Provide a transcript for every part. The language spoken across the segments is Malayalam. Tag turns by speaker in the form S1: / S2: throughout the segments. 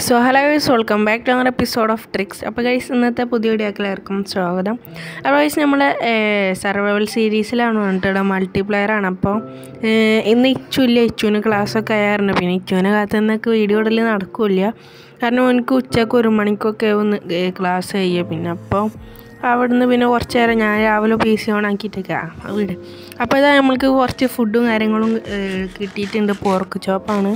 S1: So hello guys welcome back to our episode of tricks അപ്പോൾ ഗൈസ് ഇന്നത്തെ പുതിയ വീഡിയോക്കിലായിരിക്കും സ്വാഗതം അപ്പോൾ ഗൈസ് നമ്മൾ സർവൈവൽ സീരീസിലാണ് വന്നിട്ട് മൾട്ടിപ്ലെയർ ആണ് അപ്പോൾ ഏഹ്, ഇന്ന് ഇച്ചു ഇല്ല ഇച്ചുവിന് ക്ലാസ്സൊക്കെ ആയിരുന്നു പിന്നെ ഇച്ചുവിനെ കാത്തുനിന്നൊക്കെ വീഡിയോ ഇടൽ നടക്കില്ല കാരണം എനിക്ക് ഉച്ചക്ക് ഒരു മണിക്കൊക്കെ ഒന്ന് ക്ലാസ് ചെയ്യുക പിന്നെ അപ്പോൾ അവിടുന്ന് പിന്നെ കുറച്ച് നേരം ഞാൻ രാവിലെ പി സി ഓൺ ആക്കിയിട്ടൊക്കെ വീട് അപ്പോൾ ഇതാ നമ്മൾക്ക് കുറച്ച് ഫുഡും കാര്യങ്ങളും ഏഹ്, കിട്ടിയിട്ടുണ്ട് പോർക്ക് ചോപ്പാണ്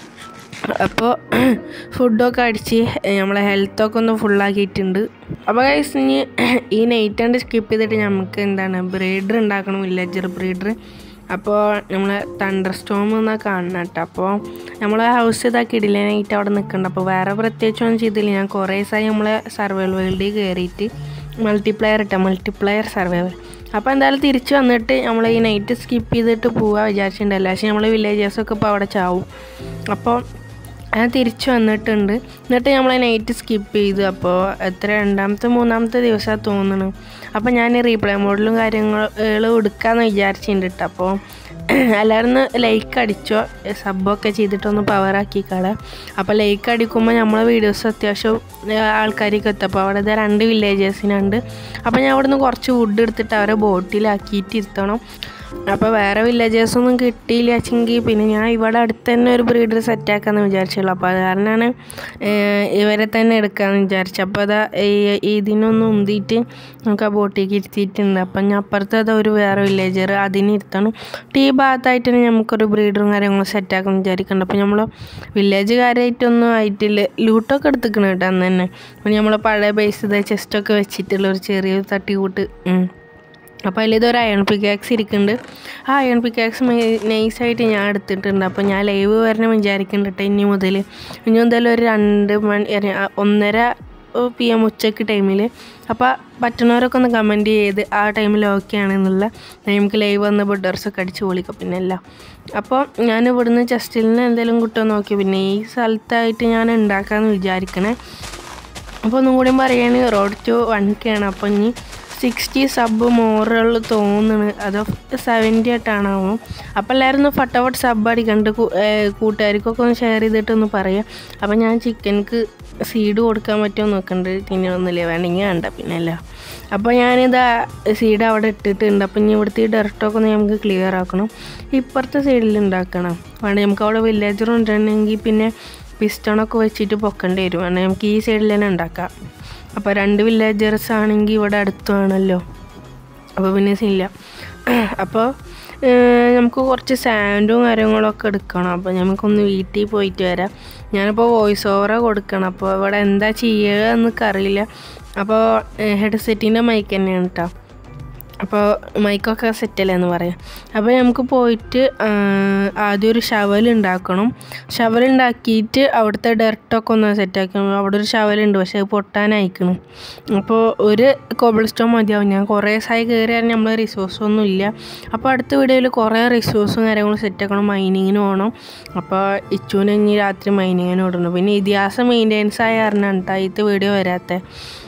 S1: അപ്പോൾ ഫുഡൊക്കെ അടിച്ച് നമ്മളെ ഹെൽത്തൊക്കെ ഒന്ന് ഫുള്ളാക്കിയിട്ടുണ്ട് അപ്പോൾ ഗൈസ് ഇനി ഈ നൈറ്റ് കണ്ട് സ്കിപ്പ് ചെയ്തിട്ട് നമുക്ക് എന്താണ് ബ്രീഡർ ഉണ്ടാക്കണം വില്ലേജർ ബ്രീഡർ അപ്പോൾ നമ്മൾ തണ്ടർ സ്റ്റോം എന്നാ കാണണം കേട്ടോ അപ്പോൾ നമ്മളെ ഹൗസ് ഇതാക്കി ഇടില്ല നൈറ്റ് അവിടെ നിൽക്കുന്നുണ്ട് അപ്പോൾ വേറെ പ്രത്യേകിച്ചൊന്നും ചെയ്തില്ല ഞാൻ കുറേ ദിവസമായി നമ്മളെ സർവൈവൽ വേൾഡിൽ കയറിയിട്ട് മൾട്ടിപ്ലെയർ ഇട്ട മൾട്ടിപ്ലെയർ സർവൈവൽ അപ്പോൾ എന്തായാലും തിരിച്ച് വന്നിട്ട് നമ്മൾ ഈ നൈറ്റ് സ്കിപ്പ് ചെയ്തിട്ട് പോകാൻ വിചാരിച്ചിട്ടുണ്ടല്ലോ പക്ഷേ നമ്മൾ വില്ലേജേഴ്സൊക്കെ ഇപ്പോൾ അവിടെ ചാവും അപ്പോൾ ഞാൻ തിരിച്ചു വന്നിട്ടുണ്ട് എന്നിട്ട് നമ്മൾ നൈറ്റ് സ്കിപ്പ് ചെയ്തു അപ്പോൾ എത്ര രണ്ടാമത്തെ മൂന്നാമത്തെ ദിവസമാണ് തോന്നുന്നു അപ്പോൾ ഞാൻ റീപ്ലേ മോഡലും കാര്യങ്ങളും എടുക്കാമെന്ന് വിചാരിച്ചിട്ടുണ്ട് കേട്ടോ അപ്പോൾ എല്ലാവരും ഒന്ന് ലൈക്ക് അടിച്ചോ സബ്ബൊക്കെ ചെയ്തിട്ടൊന്ന് പവറാക്കി കളയാം അപ്പോൾ ലൈക്ക് അടിക്കുമ്പോൾ നമ്മളെ വീഡിയോസ് അത്യാവശ്യം ആൾക്കാർക്ക് എത്തും അപ്പോൾ അവിടെ ദേ രണ്ട് വില്ലേജേഴ്സിനുണ്ട് അപ്പോൾ ഞാൻ അവിടെ നിന്ന് കുറച്ച് വുഡ് എടുത്തിട്ട് അവരെ ബോട്ടിലാക്കിയിട്ട് ഇരുത്തണം അപ്പോൾ വേറെ വില്ലേജേഴ്സ് ഒന്നും കിട്ടിയില്ല വെച്ചെങ്കിൽ പിന്നെ ഞാൻ ഇവിടെ അടുത്ത് തന്നെ ഒരു ബ്രീഡർ സെറ്റാക്കാമെന്ന് വിചാരിച്ചുള്ളൂ അപ്പോൾ അത് കാരണമാണ് ഏഹ്, ഇവരെ തന്നെ എടുക്കാമെന്ന് വിചാരിച്ചു അപ്പോൾ അതാ ഈ- ഇതിനൊന്ന് ഉന്തിയിട്ട് നമുക്ക് ആ ബോട്ടിലേക്ക് ഇരുത്തിയിട്ടുണ്ട് അപ്പം ഞാൻ അപ്പുറത്ത് അതാ ഒരു വേറെ വില്ലേജർ അതിന് ഇരുത്തണം ടീ ഭാഗത്തായിട്ട് തന്നെ നമുക്കൊരു ബ്രീഡറും കാര്യങ്ങളും സെറ്റാക്കാമെന്ന് വിചാരിക്കുന്നുണ്ട് അപ്പോൾ നമ്മൾ വില്ലേജ് കാര്യമായിട്ടൊന്നും ആയിട്ടില്ല ലൂട്ടൊക്കെ എടുത്തിക്കണം കേട്ടോ അന്ന് തന്നെ അപ്പോൾ നമ്മൾ പഴയ ബേസ് ഇതാ ചെസ്റ്റൊക്കെ വെച്ചിട്ടുള്ള ഒരു ചെറിയൊരു തട്ടിക്കൂട്ട് ഉം. അപ്പോൾ അതിലിതൊരു അയൺ പിക്കാക്സ് ഇരിക്കുന്നുണ്ട് ആ അയൺ പിക്കാക്സ് നൈസായിട്ട് ഞാൻ എടുത്തിട്ടുണ്ട് അപ്പോൾ ഞാൻ ലൈവ് വരണം വിചാരിക്കുന്നുണ്ട് കേട്ടോ ഇനി മുതൽ ഇനി മുതൽ ഒരു രണ്ട് മണി ഒരു ഒന്നര പി എം ഉച്ചയ്ക്ക് ടൈമിൽ അപ്പോൾ പറ്റുന്നവരൊക്കെ ഒന്ന് കമൻറ്റ് ചെയ്ത് ആ ടൈമിൽ ഓക്കെ ആണെന്നുള്ള നമുക്ക് ലൈവ് വന്ന് ബെഡേഴ്സൊക്കെ അടിച്ച് പൊളിക്കും പിന്നെ എല്ലാം അപ്പോൾ ഞാൻ ഇവിടുന്ന് ചെസ്റ്റിൽ നിന്ന് എന്തെങ്കിലും കിട്ടുമോ നോക്കി പിന്നെ ഈ സ്ഥലത്തായിട്ട് ഞാൻ ഉണ്ടാക്കാമെന്ന് വിചാരിക്കണേ അപ്പോൾ ഒന്നും കൂടി പറയുകയാണ് റോഡ് ടു വൺ കെ ആണ് അപ്പോൾ ഇനി സിക്സ്റ്റി സബ് മോറുകൾ തോന്നുന്നു അതോ സെവൻറ്റി ആയിട്ടാണാവും അപ്പോൾ എല്ലാവരും ഒന്ന് ഫട്ടഫട്ട് സബ് അടിക്കണ്ട് കൂ- ഏർ കൂട്ടുകാർക്കൊക്കെ ഒന്ന് ഷെയർ ചെയ്തിട്ടൊന്ന് പറയാം അപ്പോൾ ഞാൻ ചിക്കൻക്ക് സീഡ് കൊടുക്കാൻ പറ്റുമോ നോക്കണ്ട് തിന്നൊന്നുമില്ല വേണമെങ്കിൽ വേണ്ട പിന്നെ അല്ല അപ്പോൾ ഞാനിതാ സീഡ് അവിടെ ഇട്ടിട്ടുണ്ട് അപ്പോൾ ഇനി ഇവിടുത്തെ ഈ ഡയറക്റ്റൊക്കെ ഒന്ന് നമുക്ക് ക്ലിയർ ആക്കണം ഇപ്പുറത്തെ സൈഡിൽ ഉണ്ടാക്കണം വേണ്ട നമുക്ക് അവിടെ വില്ലേജർ ഉണ്ടെങ്കിൽ പിന്നെ പിസ്റ്റണൊക്കെ വെച്ചിട്ട് പൊക്കേണ്ടി വരും വേണമെങ്കിൽ നമുക്ക് ഈ സൈഡിൽ തന്നെ ഉണ്ടാക്കാം അപ്പോൾ രണ്ട് വില്ലേജേഴ്സ് ആണെങ്കിൽ ഇവിടെ അടുത്തുമാണല്ലോ അപ്പോൾ പിന്നെ സീനില്ല അപ്പോൾ ഏഹ്, നമുക്ക് കുറച്ച് സാൻഡും കാര്യങ്ങളൊക്കെ എടുക്കണം അപ്പോൾ നമുക്കൊന്ന് വീട്ടിൽ പോയിട്ട് വരാം ഞാനിപ്പോൾ വോയിസ് ഓവറാ കൊടുക്കണം അപ്പോൾ ഇവിടെ എന്താ ചെയ്യുക എന്നൊക്കെ അറിയില്ല അപ്പോൾ ഹെഡ്സെറ്റിൻ്റെ മൈക്ക് തന്നെയാണ് കേട്ടോ അപ്പോൾ മൈക്കൊക്കെ സെറ്റല്ലേ എന്ന് പറയാം അപ്പോൾ നമുക്ക് പോയിട്ട് ആ, ആദ്യം ഒരു ഷവൽ ഉണ്ടാക്കണം ഷവൽ ഉണ്ടാക്കിയിട്ട് അവിടുത്തെ ഡെർട്ടൊക്കെ ഒന്ന് സെറ്റാക്കണം അവിടെ ഒരു ഷവലുണ്ട് പക്ഷേ അത് പൊട്ടാനയക്കണം അപ്പോൾ ഒരു കോബിൾ സ്റ്റോൺ മതിയാവും ഞാൻ കുറേ ദിവസമായി കയറിയാൽ നമ്മൾ റിസോഴ്സൊന്നും ഇല്ല അപ്പോൾ അടുത്ത വീഡിയോയിൽ കുറേ റിസോഴ്സും കാര്യങ്ങളും സെറ്റാക്കണം മൈനിങ്ങിന് പോകണം അപ്പോൾ ഇച്ചുവിന് ഇനി രാത്രി മൈനിങ്ങിന് വിടണം പിന്നെ ഇതിഹാസം മെയിൻ്റെനൻസ് ആയ കാരണം കേട്ടോ ഇത് വീഡിയോ വരാത്തത്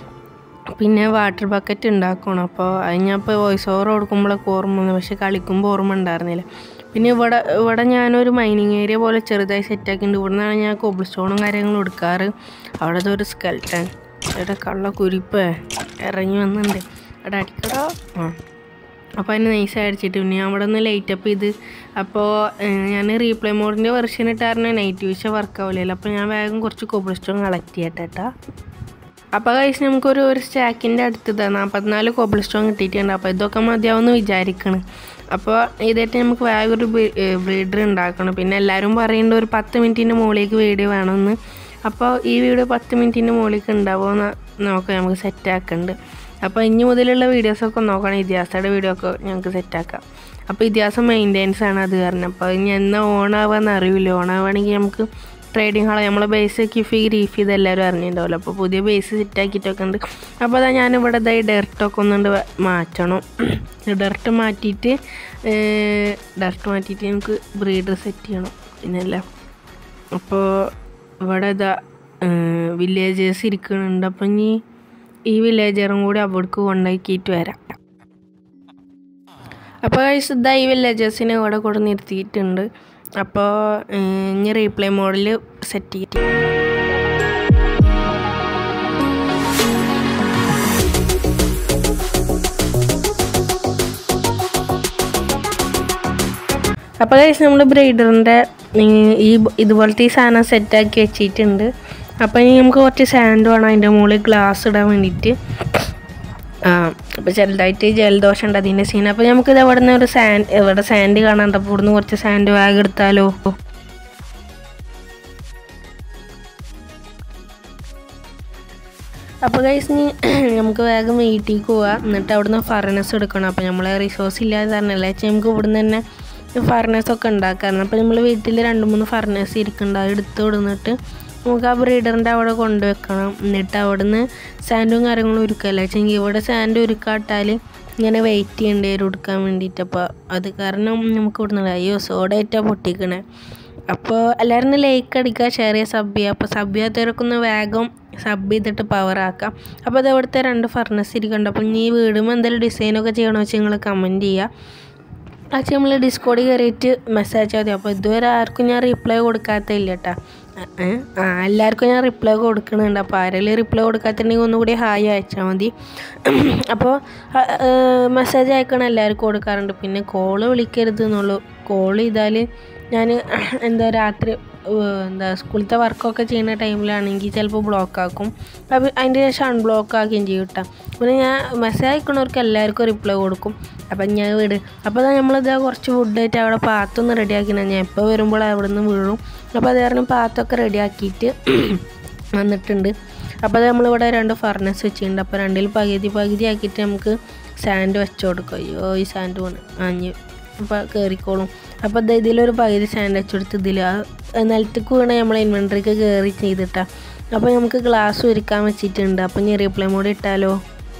S1: പിന്നെ വാട്ടർ ബക്കറ്റ് ഉണ്ടാക്കണം അപ്പോൾ അത് ഞാൻ ഇപ്പോൾ വോയിസ് ഓവർ കൊടുക്കുമ്പോഴൊക്കെ ഓർമ്മ വന്നു പക്ഷെ കളിക്കുമ്പോൾ ഓർമ്മ ഉണ്ടായിരുന്നില്ല പിന്നെ ഇവിടെ ഇവിടെ ഞാനൊരു മൈനിങ് ഏരിയ പോലെ ചെറുതായി സെറ്റാക്കിയിട്ടുണ്ട് ഇവിടെ നിന്നാണ് ഞാൻ കോബിൾ സ്റ്റോണും കാര്യങ്ങളും എടുക്കാറ് അവിടുത്തെ ഒരു സ്കെൽട്ടൻ ഇവിടെ കള്ള കുരിപ്പ് ഇറങ്ങി വന്നിട്ടുണ്ട് അവിടെ അടിക്കടോ ആ അപ്പോൾ അതിന് നൈസ് അടിച്ചിട്ട് പിന്നെ ഞാൻ അവിടെ നിന്ന് ലൈറ്റ് അപ്പ് ചെയ്ത് അപ്പോൾ ഞാൻ റീപ്ലേ മോഡിൻ്റെ വെർഷൻ ഇട്ടായിരുന്നു നൈറ്റ് വിഷ വർക്ക് ആവില്ലല്ലോ അപ്പോൾ ഞാൻ വേഗം കുറച്ച് കോബിൾ സ്റ്റോൺ കളക്ട് ചെയ്യട്ടെ കേട്ടോ അപ്പോൾ കഴിച്ച് നമുക്കൊരു ഒരു സ്റ്റാക്കിൻ്റെ അടുത്ത് നാൽപ്പത്തിനാല് കോബിൾ സ്റ്റോൺ കിട്ടിയിട്ടുണ്ട് അപ്പോൾ ഇതൊക്കെ മതിയാവുമെന്ന് വിചാരിക്കണം അപ്പോൾ ഇതായിട്ട് നമുക്ക് വേഗം ഒരു ബ്രീഡർ ഉണ്ടാക്കണം പിന്നെ എല്ലാവരും പറയുന്നുണ്ട് ഒരു പത്ത് മിനിറ്റിൻ്റെ മുകളിലേക്ക് വീഡിയോ വേണമെന്ന് അപ്പോൾ ഈ വീഡിയോ പത്ത് മിനിറ്റിൻ്റെ മുകളിലേക്ക് ഉണ്ടാവുമെന്ന് നോക്കാം നമുക്ക് സെറ്റാക്കുന്നുണ്ട് അപ്പോൾ ഇനി മുതലുള്ള വീഡിയോസൊക്കെ നോക്കണം ഇതിഹാസയുടെ വീഡിയോ ഒക്കെ ഞങ്ങൾക്ക് സെറ്റാക്കാം അപ്പോൾ ഇതിഹാസം മെയിൻ്റെനൻസ് ആണ് അത് കാരണം അപ്പോൾ ഇനി എന്നാ ഓണാവാന്ന് അറിയില്ല ഓണാവുകയാണെങ്കിൽ നമുക്ക് ട്രേഡിംഗ് ഹാൾ നമ്മളെ ബേസ് കിഫി ഗ്രീഫ് ചെയ്ത് എല്ലാവരും അറിഞ്ഞിട്ടുണ്ടാവില്ല അപ്പോൾ പുതിയ ബേസ് സെറ്റാക്കിയിട്ടൊക്കെ ഉണ്ട് അപ്പോൾ അതാ ഞാനിവിടെ ഇതായി ഡെർട്ടൊക്കെ ഒന്നുകൊണ്ട് മാറ്റണം ഡെർട്ട് മാറ്റിയിട്ട് ഡെർട്ട് മാറ്റിയിട്ട് നമുക്ക് ബ്രീഡർ സെറ്റ് ചെയ്യണം പിന്നല്ല അപ്പോൾ ഇവിടെ ഇതാ വില്ലേജേഴ്സ് ഇരിക്കുന്നുണ്ട് അപ്പം ഇനി ഈ വില്ലേജറും കൂടി അവിടേക്ക് കൊണ്ടാക്കിയിട്ട് വരാം അപ്പോൾ ഗൈസ് ഇതാ ഈ വില്ലേജേഴ്സിനെ ഇവിടെ കൊണ്ട് നിർത്തിയിട്ടുണ്ട് അപ്പോൾ ഇനി റീപ്ലേ മോഡിൽ സെറ്റ് ചെയ്തിട്ട് അപ്പോൾ കഴിച്ച് നമ്മൾ ബ്രൈഡറിൻ്റെ ഈ ഇതുപോലത്തെ ഈ സാധനം സെറ്റാക്കി വെച്ചിട്ടുണ്ട് അപ്പോൾ ഇനി നമുക്ക് കുറച്ച് സാൻഡ് വേണം അതിൻ്റെ മുകളിൽ ഗ്ലാസ് ഇടാൻ വേണ്ടിയിട്ട് ആ അപ്പോൾ ചെറുതായിട്ട് ജലദോഷം ഉണ്ട് അതിൻ്റെ സീൻ അപ്പോൾ നമുക്കിത് അവിടെ നിന്ന് ഒരു സാൻഡ് ഇവിടെ സാൻഡ് കാണാണ്ട് അപ്പോൾ ഇവിടുന്ന് കുറച്ച് സാൻഡ് ബാഗ് എടുത്താലോ അപ്പോൾ ഗൈസ് ഇനി നമുക്ക് വേഗം വീട്ടിലേക്ക് പോവാം എന്നിട്ട് അവിടുന്ന് ഫർണസ് എടുക്കണം അപ്പോൾ നമ്മൾ റിസോഴ്സ് ഇല്ലാതെ തരണല്ലേ വെച്ചാൽ നമുക്ക് ഇവിടുന്ന് തന്നെ ഫർണസ് ഒക്കെ ഉണ്ടാക്കാറുണ്ട് അപ്പോൾ നമ്മൾ വീട്ടിൽ രണ്ട് മൂന്ന് ഫർണസ് ഇരിക്കുന്നുണ്ട് അത് എടുത്ത് കൊടുന്നിട്ട് നമുക്ക് ആ ബ്രീഡറിൻ്റെ അവിടെ കൊണ്ടുവെക്കണം എന്നിട്ട് അവിടുന്ന് സാൻഡും കാര്യങ്ങളും ഉരുക്കല്ല വെച്ചെങ്കിൽ ഇവിടെ സാൻഡ് ഉരുക്കാട്ടാൽ ഇങ്ങനെ വെയിറ്റ് ചെയ്യേണ്ടി വരും എടുക്കാൻ വേണ്ടിയിട്ട് അപ്പോൾ അത് കാരണം നമുക്ക് ഇവിടുന്ന് അയ്യോ സോഡേറ്റാ പൊട്ടിക്കണേ അപ്പോൾ എല്ലാവരും ലൈക്ക് അടിക്കുക ഷെയർ ചെയ്യുക സബ് ചെയ്യുക അപ്പോൾ സബ് ചെയ്യാത്തവരൊക്കെ ഒന്ന് വേഗം സബ് ചെയ്തിട്ട് പവർ ആക്കാം അപ്പോൾ അത് അവിടുത്തെ രണ്ട് ഫർണസ് ഇരിക്കുന്നുണ്ട് അപ്പോൾ ഇനി ഈ വീടുമ്പോൾ എന്തെങ്കിലും ഡിസൈനൊക്കെ ചെയ്യണമെന്ന് വെച്ചാൽ നിങ്ങൾ കമൻറ്റ് ചെയ്യുക പക്ഷേ നമ്മൾ ഡിസ്കോഡിൽ കയറിയിട്ട് മെസ്സേജ് മതി അപ്പോൾ ഇതുവരെ ആർക്കും ഞാൻ റിപ്ലൈ കൊടുക്കാത്തില്ല കേട്ടോ ആ എല്ലാവർക്കും ഞാൻ റിപ്ലൈ കൊടുക്കുന്നുണ്ട് അപ്പോൾ ആരെങ്കിലും റിപ്ലൈ കൊടുക്കാത്തിട്ടുണ്ടെങ്കിൽ ഒന്നുകൂടി ഹായ് അയച്ചാൽ മതി അപ്പോൾ മെസ്സേജ് അയക്കണം എല്ലാവർക്കും കൊടുക്കാറുണ്ട് പിന്നെ കോള് വിളിക്കരുത് എന്നുള്ളൂ കോൾ ചെയ്താൽ ഞാൻ എന്താ രാത്രി എന്താ സ്കൂളിലത്തെ വർക്കൊക്കെ ചെയ്യുന്ന ടൈമിലാണെങ്കിൽ ചിലപ്പോൾ ബ്ലോക്ക് ആക്കും അപ്പോൾ അതിൻ്റെ ശേഷം അൺബ്ലോക്ക് ആക്കുകയും ചെയ്യും കേട്ടോ പിന്നെ ഞാൻ മെസ്സേജ് അയക്കുന്നവർക്ക് എല്ലാവർക്കും റിപ്ലൈ കൊടുക്കും അപ്പം ഞാൻ വീട് അപ്പോൾ നമ്മളിതാ കുറച്ച് ഫുഡായിട്ട് അവിടെ പാത്തൊന്ന് റെഡിയാക്കിനാണ് ഞാൻ എപ്പോൾ വരുമ്പോൾ അവിടെ നിന്ന് വീഴും അപ്പോൾ അത് കാരണം പാത്തൊക്കെ റെഡിയാക്കിയിട്ട് വന്നിട്ടുണ്ട് അപ്പോൾ അത് നമ്മളിവിടെ രണ്ട് ഫർണസ് വെച്ചിട്ടുണ്ട് അപ്പോൾ രണ്ടിൽ പകുതി പകുതി ആക്കിയിട്ട് നമുക്ക് സാൻഡ് വെച്ച് കൊടുക്കും അയ്യോ ഈ സാൻഡ് പോണ് അഞ്ഞ് അപ്പോൾ കയറിക്കോളും അപ്പോൾ ഇത് ഇതിലൊരു പകുതി സാൻഡ് വെച്ച് കൊടുത്ത് ഇതിൽ ആ നിലത്തേക്ക് വീണ നമ്മളെ ഇൻവെൻട്രിക്ക് കയറി ചെയ്തിട്ടാ അപ്പോൾ നമുക്ക് ഗ്ലാസ് ഒരുക്കാൻ വെച്ചിട്ടുണ്ട് അപ്പോൾ ഇനി റീപ്ലൈ മോഡ് ഇട്ടാലോ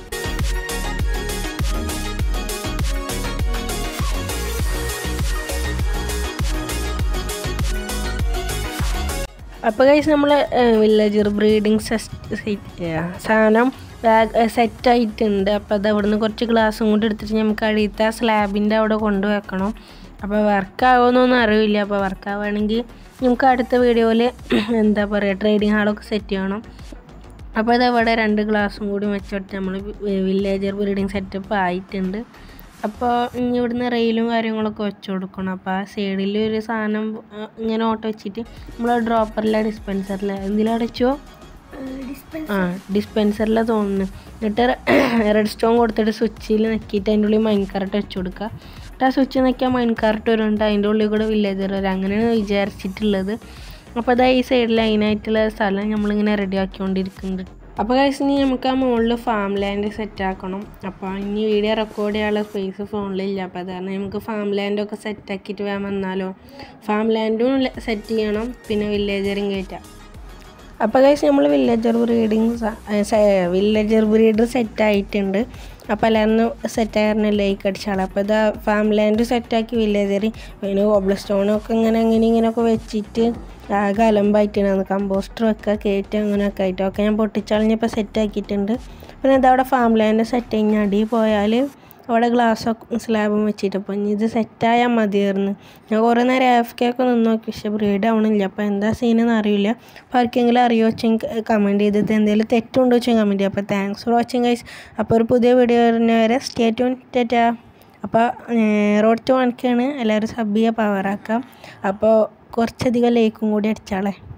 S1: അപ്പോൾ കഴിച്ച് നമ്മൾ വില്ലേജർ ബ്രീഡിങ് സാധനം സെറ്റായിട്ടുണ്ട് അപ്പോൾ അത് അവിടെ നിന്ന് കുറച്ച് ഗ്ലാസും കൂടി എടുത്തിട്ട് നമുക്ക് അടിയത്തെ സ്ലാബിൻ്റെ അവിടെ കൊണ്ടുവെക്കണം അപ്പോൾ വർക്ക് ആവുമെന്നൊന്നും അറിയില്ല അപ്പോൾ വർക്ക് ആവുകയാണെങ്കിൽ നമുക്ക് അടുത്ത വീഡിയോയിൽ എന്താ പറയുക ട്രേഡിംഗ് ഹാളൊക്കെ സെറ്റ് ചെയ്യണം അപ്പോൾ ഇത് അവിടെ രണ്ട് ഗ്ലാസും കൂടി വെച്ചോട്ട് നമ്മൾ വില്ലേജർ ബ്രീഡിങ് സെറ്റപ്പ് ആയിട്ടുണ്ട് അപ്പോൾ ഇനി ഇവിടുന്ന് റെയിലും കാര്യങ്ങളൊക്കെ വെച്ച് കൊടുക്കണം അപ്പോൾ ആ സൈഡിൽ ഒരു സാധനം ഇങ്ങനെ ഓട്ടോ വെച്ചിട്ട് നമ്മൾ ഡ്രോപ്പറിലെ ഡിസ്പെൻസറിൽ എന്തിലടച്ചോ ആ ഡിസ്പെൻസറിൽ തോന്നുന്നു എന്നിട്ട് റെഡ് സ്റ്റോൺ കൊടുത്തിട്ട് സ്വിച്ചിൽ നെക്കിയിട്ട് അതിൻ്റെ ഉള്ളിൽ മൈൻ കാർട്ട് വെച്ച് കൊടുക്കുക എന്നിട്ട് ആ സ്വിച്ച് നെക്കിയാൽ മൈൻ കാർട്ട് വരുന്നുണ്ട് അതിൻ്റെ ഉള്ളിൽ കൂടെ വില്ലേജർ വരും അങ്ങനെയാണ് വിചാരിച്ചിട്ടുള്ളത് അപ്പോൾ അതാ ഈ സൈഡിൽ അതിനായിട്ടുള്ള സ്ഥലം നമ്മളിങ്ങനെ റെഡി ആക്കിക്കൊണ്ടിരിക്കുന്നുണ്ട് അപ്പോൾ കഴിച്ച് ഇനി നമുക്ക് ആ മുകളിൽ ഫാം ലാൻഡ് സെറ്റ് ആക്കണം അപ്പോൾ ഇനി വീഡിയോ റെക്കോർഡ് ചെയ്യാനുള്ള സ്പേസ് ഫോണിലില്ല അപ്പോൾ അത് കാരണം നമുക്ക് ഫാം ലാൻഡൊക്കെ സെറ്റ് ആക്കിയിട്ട് വേണം വന്നാലോ ഫാം ലാൻഡും സെറ്റ് ചെയ്യണം പിന്നെ വില്ലേജറും കയറ്റാം അപ്പോൾ കഴിച്ച് നമ്മൾ villager breeding villager breeder set ആയിട്ടുണ്ട് അപ്പോൾ എല്ലാവരും സെറ്റ് ആയിരുന്നു ലൈക്ക് അടിച്ചാളെ അപ്പോൾ ഇത് ഫാം ലാൻഡ് സെറ്റാക്കി വില്ലേജർ പിന്നെ കോബ്ല സ്റ്റോണൊക്കെ ഇങ്ങനെ ഇങ്ങനെ ഇങ്ങനെയൊക്കെ വെച്ചിട്ട് ആകെ അലമ്പായിട്ടാണ് കമ്പോസ്റ്റർ വെക്കുക കയറ്റുക അങ്ങനെയൊക്കെ ആയിട്ട് ഒക്കെ ഞാൻ പൊട്ടിച്ചളഞ്ഞപ്പോൾ സെറ്റ് ആക്കിയിട്ടുണ്ട് പിന്നെ ഇതവിടെ ഫാം ലാൻഡ് സെറ്റ് കഴിഞ്ഞാൽ അടി പോയാൽ അവിടെ ഗ്ലാസ്സൊക്കെ സ്ലാബും വെച്ചിട്ട് അപ്പോൾ ഇനി ഇത് സെറ്റായാൽ മതിയായിരുന്നു ഞാൻ കുറേ നേരം എഫ് കെ ഒക്കെ നിന്ന് നോക്കി പക്ഷേ ബ്രീഡ് ആവണില്ല അപ്പോൾ എന്താ സീനെന്ന് അറിയില്ല അപ്പോൾ ആർക്കെങ്കിലും അറിയോ വെച്ചെങ്കിൽ കമൻറ്റ് ചെയ്തിട്ട് എന്തെങ്കിലും തെറ്റുണ്ടോ വെച്ചാൽ കമൻറ്റ് ചെയ്യാം അപ്പോൾ താങ്ക്സ് ഫോർ വാച്ചിങ് ഗൈസ് അപ്പോൾ ഒരു പുതിയ വീഡിയോ വരുന്ന വരെ സ്റ്റേ ട്യൂൺ ടാറ്റാ അപ്പോൾ റോഡ് ടു വൺക്കാണ് എല്ലാവരും സബ് ചെയ്യുക പവറാക്കാം അപ്പോൾ കുറച്ചധികം ലൈക്കും കൂടി അടിച്ചാളേ